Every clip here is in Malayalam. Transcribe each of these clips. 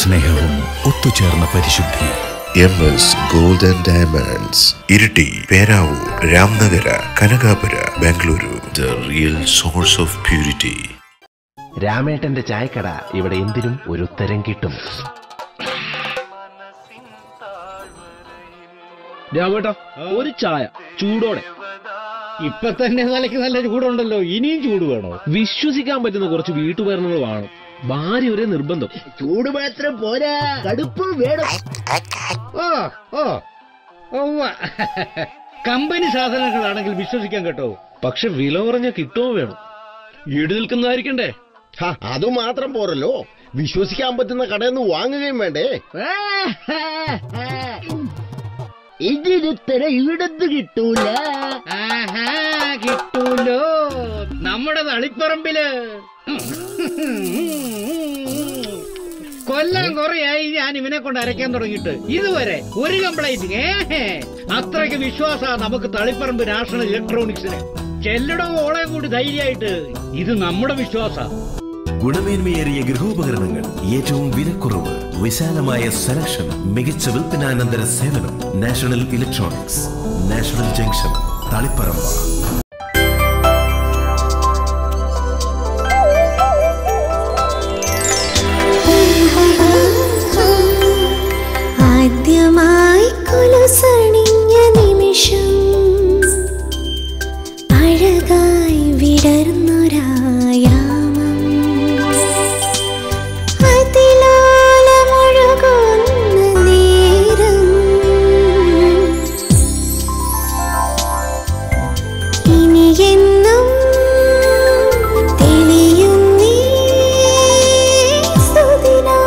സ്നേഹവും ഒത്തുചേർന്ന പരിശുദ്ധി M S golden diamonds Iritty Peravoor Ramanagara Kanakapura Bengaluru the real source of purity രാമേട്ടന്റെ ചായക്കട ഇവിടെ എന്തിനും ഒരു ഉത്തരം കിട്ടും രാമേട്ടാ ഒരു ചായ ചൂടോടെ ഇപ്പൊ തന്നെ നിലയ്ക്ക് നല്ല ചൂടുണ്ടല്ലോ ഇനിയും ചൂട് വേണോ വിശ്വസിക്കാൻ പറ്റുന്ന കുറച്ച് വീട്ടുപകരണങ്ങൾ വേണം ഭാര്യ ഒരേ നിർബന്ധം ചൂട് മാത്രം പോരാ കടുപ്പ് വേണം ഓ ഓ ഉവ്വ. കമ്പനി സാധനങ്ങളാണെങ്കിൽ വിശ്വസിക്കാൻ കേട്ടോ പക്ഷെ വില കുറഞ്ഞ കിട്ടുമോ വേണം ഈട് നിൽക്കുന്നതായിരിക്കണ്ടേ ഹ, അത് മാത്രം പോരല്ലോ വിശ്വസിക്കാൻ പറ്റുന്ന കടയിൽ നിന്ന് വാങ്ങുകയും വേണ്ടേ ഇതിനുത്തര ഇവിടത്ത് കിട്ടൂല ആഹാ, കിട്ടൂലോ നമ്മുടെ തളിപ്പറമ്പില് കൊല്ലം കുറയായി ഞാൻ ഇവനെ കൊണ്ട് അരയ്ക്കാൻ തുടങ്ങിയിട്ട് ഇതുവരെ ഒരു കംപ്ലൈന്റ് ഏഹേ അത്രയ്ക്ക് വിശ്വാസ നമുക്ക് തളിപ്പറമ്പ് നാഷണൽ ഇലക്ട്രോണിക്സിന് ചെല്ലടോ ഓളെ കൂടി ധൈര്യമായിട്ട് ഇത് നമ്മുടെ വിശ്വാസ ഗുണമേന്മയേറിയ ഗൃഹോപകരണങ്ങൾ ഏറ്റവും വിലക്കുറവ് വിശാലമായ സെലക്ഷൻ മികച്ച വിൽപ്പനാനന്തര സേവനം national electronics national junction Taliparamba ആദ്യമായി കുലസണിഞ്ഞ നിമിഷം അഴകായി വിടർന്നൊരായാമം അതിലോലമൊഴുകുന്ന നേരം ഇനി എന്നും തെളിയുന്നീ സുദിനം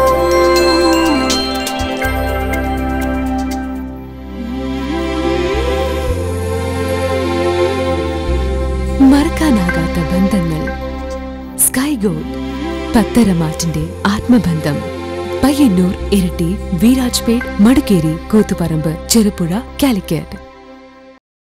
മറക്കാനാകാത്ത ബന്ധങ്ങൾ സ്കൈ ഗോൾഡ് പത്തരമാറ്റിന്റെ ആത്മബന്ധം പയ്യന്നൂർ ഇരട്ടി വീരാജ്പേട്ട് മടിക്കേരി കൂത്തുപറമ്പ് ചെറുപുഴ കാലിക്കറ്റ്